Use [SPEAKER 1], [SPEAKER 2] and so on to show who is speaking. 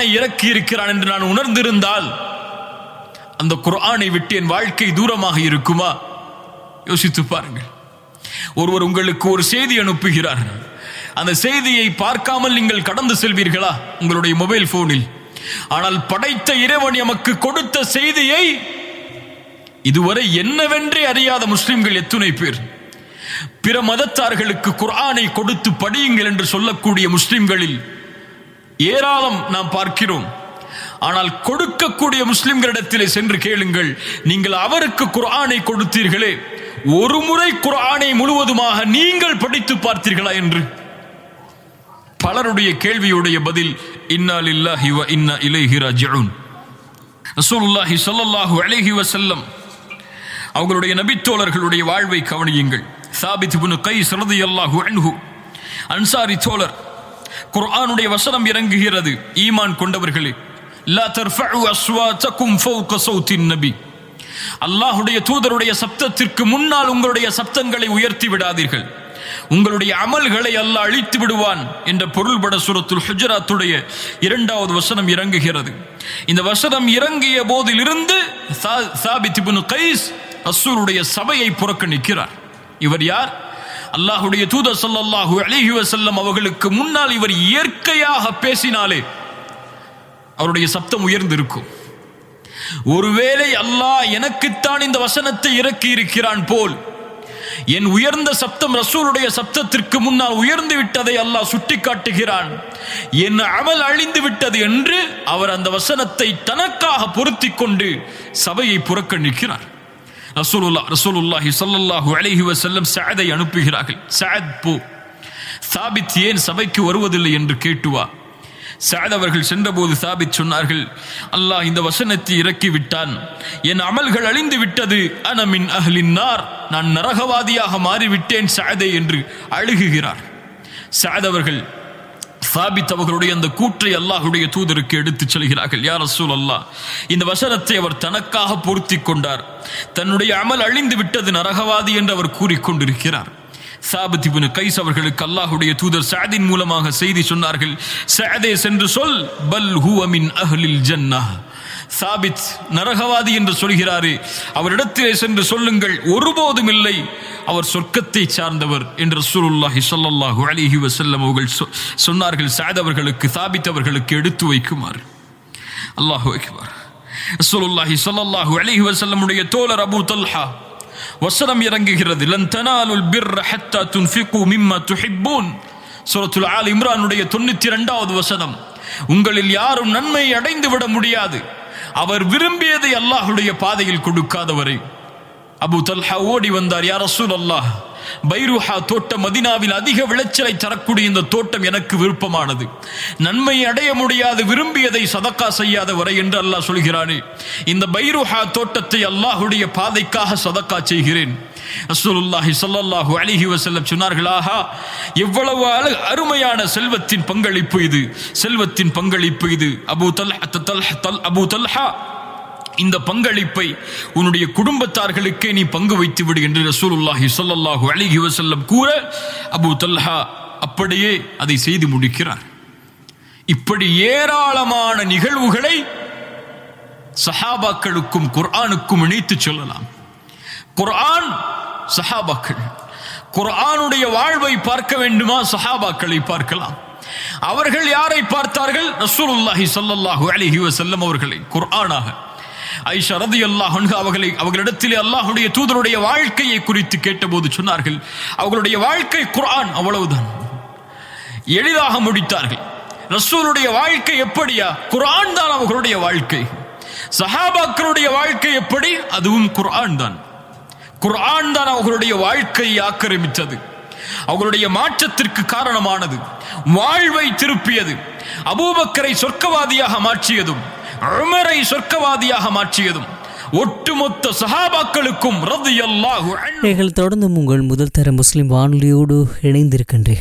[SPEAKER 1] குர்ஆனை இறக்கி இருக்கிறான் என்று நான் உணர்ந்திருந்தால் அந்த குர்ஆனை விட்டு என் வாழ்க்கை தூரமாக இருக்குமா யோசித்து பாருங்கள் ஒருவர் உங்களுக்கு ஒரு செய்தி அனுப்புகிறார் அந்த செய்தியை பார்க்காமல் நீங்கள் கடந்து செல்வீர்களா உங்களுடைய மொபைல் போனில் ஆனால் படைத்த இறைவன் எமக்கு கொடுத்த செய்தியை இதுவரை என்னவென்றே அறியாத முஸ்லிம்கள் எத்துணை பேர் பிற மதத்தார்களுக்கு குர்ஆனை கொடுத்து படியுங்கள் என்று சொல்லக்கூடிய முஸ்லிம்களில் ஏராளம் நாம் பார்க்கிறோம் ஆனால் கொடுக்கக்கூடிய முஸ்லிம்களிடத்திலே சென்று கேளுங்கள் நீங்கள் அவருக்கு குர்ஆனை கொடுத்தீர்களே ஒரு முறை குர்ஆனை முழுவதுமாக நீங்கள் படித்து பார்த்தீர்களா என்று பலருடைய கேள்வியுடைய பதில் இன்னா லில்லாஹி வ இன்னா இலைஹி ராஜிஊன் ரசூலுல்லாஹி ஸல்லல்லாஹு அலைஹி வஸல்லம் அவங்களுடைய நபித்தோழர்களுடைய வாழ்வை கவனியுங்கள் சாபித் இப்னு கைஸ் ரலியல்லாஹு அன்ஹு அன்சாரி தோழர் குர்ஆனுடைய வசனம் இறங்குகிறது ஈமான் கொண்டவர்களே லா தர்ஃபஉ அஸ்வாத்தகும் ஃபௌக சௌத்தின் நபி அல்லாஹ்வுடைய தூதருடைய சப்தத்திற்கு முன்னால் உங்களுடைய சப்தங்களை உயர்த்தி விடாதீர்கள் உங்களுடைய அமல்களை அல்லாஹ் அழித்து விடுவான் என்ற பொருள்பட சூரத்துல் ஹுஜராத்துடைய இரண்டாவது வசனம் இறங்குகிறது இந்த வசனம் இறங்கிய போதிலிருந்து சா- சாபித் இப்னு கைஸ் ரசூலுடைய சபையை புறக்கணிக்கிறார் இவர் யார் அல்லாஹ்வுடைய தூதர் ஸல்லல்லாஹு அலைஹி வஸல்லம் அவர்களுக்கு முன்னால் இவர் இயற்கையாக பேசினாலே அவருடைய சப்தம் உயர்ந்திருக்கும் ஒருவேளை அல்லாஹ் எனக்குத்தான் இந்த வசனத்தை இறக்கி இருக்கிறான் போல் என் உயர்ந்த சப்தம் ரசூலுடைய சப்தத்திற்கு முன்னால் உயர்ந்து விட்டதை அல்லாஹ் சுட்டிக்காட்டுகிறான் என் அமல் அழிந்து விட்டது என்று அவர் அந்த வசனத்தை தனக்காக பொருத்திக் கொண்டு சபையை புறக்கணிக்கிறார் ரசூலுல்லாஹ் ரசூலுல்லாஹி ஸல்லல்லாஹு அலைஹி வஸல்லம் சஅதை அனுப்புகிறார்கள் சஅத் போ சாபித் ஏன் சபைக்கு வருவதில்லை என்று கேட்டு வா சஅத் அவர்கள் சென்றபோது சாபித் சொன்னார்கள் அல்லாஹ் இந்த வசனத்தை இறக்கி விட்டான் என் அமல்கள் அழிந்து விட்டது அனமின் அஹ்லின் நார் நான் நரகவாதியாக மாறிவிட்டேன் சஅதே என்று அழுகுகிறார் சஅத் அவர்கள் சாபித் அவர்களுடைய அந்த கூற்றை அல்லாஹ்வுடைய தூதருக்கு எடுத்துச் செல்கிறார்கள் யார் ரசூல் அல்லாஹ் இந்த வசனத்தை அவர் தனக்காக பொருத்தி கொண்டார் தன்னுடைய அமல் அழிந்து விட்டது நரகவாதி என்று அவர் கூறிக்கொண்டிருக்கிறார் சாபித் இப்னு கைஸ் அவர்களுக்கு அல்லாஹ்வுடைய தூதர் சாதின் மூலமாக செய்தி சொன்னார்கள் சஅதே சென்று சொல் பல் ஹுவ மின் அஹ்லில் ஜன்னah சாபித் நரகவாதி என்று சொல்கிறாரே அவரிடத்திலே சென்று சொல்லுங்கள் ஒருபோதும் இல்லை அவர் சொர்க்கத்தை சார்ந்தவர் என்று ரசூலுல்லாஹி ஸல்லல்லாஹு அலைஹி வஸல்லம் அவர்கள் சொ- சொன்னார்கள் சாத் அவர்களுக்கு சாபித் அவர்களுக்கு எடுத்து வைக்குமாறு அல்லாஹு அக்பர் ரசூலுல்லாஹி ஸல்லல்லாஹு அலைஹி வஸல்லமுடைய தோழர் அபூ தல்ஹா வசனம் இறங்குகிறது லன் தனாலுல் பிர்ர ஹத்தா துன்ஃபிகு மிம்மா துஹிப்பூன் சூரத்துல் ஆல் இம்ரானுடைய தொண்ணூத்தி இரண்டாவது வசனம் உங்களில் யாரும் நன்மை அடைந்து விட முடியாது அவர் விரும்பியதை அல்லாஹ்வுடைய பாதையில் கொடுக்காதவரை அபு தல்ஹா ஓடி வந்தார் யார் ரசூல் அல்லாஹ் பைருஹா தோட்டம் மதினாவில் அதிக விளைச்சலை தரக்கூடிய இந்த தோட்டம் எனக்கு விருப்பமானது நன்மை அடைய முடியாது விரும்பியதை சதக்கா செய்யாத வரை என்று அல்லாஹ் சொல்கிறானே இந்த பைருஹா தோட்டத்தை அல்லாஹ்வுடைய பாதைக்காக சதக்கா செய்கிறேன் ரசூலுல்லாஹி ஸல்லல்லாஹு அலைஹி வஸல்லம் சொன்னார்கள் ஆஹா எவ்வளவு அழ- அருமையான செல்வத்தின் பங்களிப்பு இது செல்வத்தின் பங்களிப்பு இது அபூ தல்ஹா தல்ஹா தல் அபூ தல்ஹா இந்த பங்களிப்பை உன்னுடைய குடும்பத்தார்களுக்கே நீ பங்கு வைத்து விடு என்று ரசூலுல்லாஹி ஸல்லல்லாஹு அலைஹி வஸல்லம் கூற அபூ தல்ஹா அப்படியே அதை செய்து முடிக்கிறார் இப்படி ஏராளமான நிகழ்வுகளை சஹாபாக்களுக்கும் குர்ஆனுக்கும் இணைத்து சொல்லலாம் குர்ஆன் சஹாபாக்கள் குர்ஆனுடைய வாழ்வை பார்க்க வேண்டுமா சஹாபாக்களை பார்க்கலாம் அவர்கள் யாரை பார்த்தார்கள் ரசூலுல்லாஹி ஸல்லல்லாஹு அலைஹி வஸல்லம் அவர்களை குர்ஆனாக ஐஷா ரலியல்லாஹு அன்ஹா அவர்களை அவர்களிடத்திலே அல்லாஹ்வுடைய தூதருடைய வாழ்க்கையை குறித்து கேட்டபோது சொன்னார்கள் அவர்களுடைய வாழ்க்கை குர்ஆன் அவ்வளவுதான் எளிதாக முடித்தார்கள் ரசூலுடைய வாழ்க்கை எப்படியா குர்ஆன் தான் அவர்களுடைய வாழ்க்கை சஹாபாக்களுடைய வாழ்க்கை எப்படி அதுவும் குர்ஆன் தான் குர்ஆன் தான் அவர்களுடைய வாழ்க்கையை ஆக்கிரமித்தது அவர்களுடைய மாற்றத்திற்கு காரணமானது வாழ்வை திருப்பியது அபூபக்கரை சொர்க்கவாதியாக மாற்றியதும் உமரை சொர்க்கவாதியாக மாற்றியதும் ஒட்டுமொத்த சஹாபாக்களுக்கும் ரதியல்லாஹு அன்ஹு
[SPEAKER 2] நீங்கள் தொடர்ந்தும் உங்கள் முதல் தர முஸ்லிம் வானொலியோடு இணைந்திருக்கின்றீர்கள்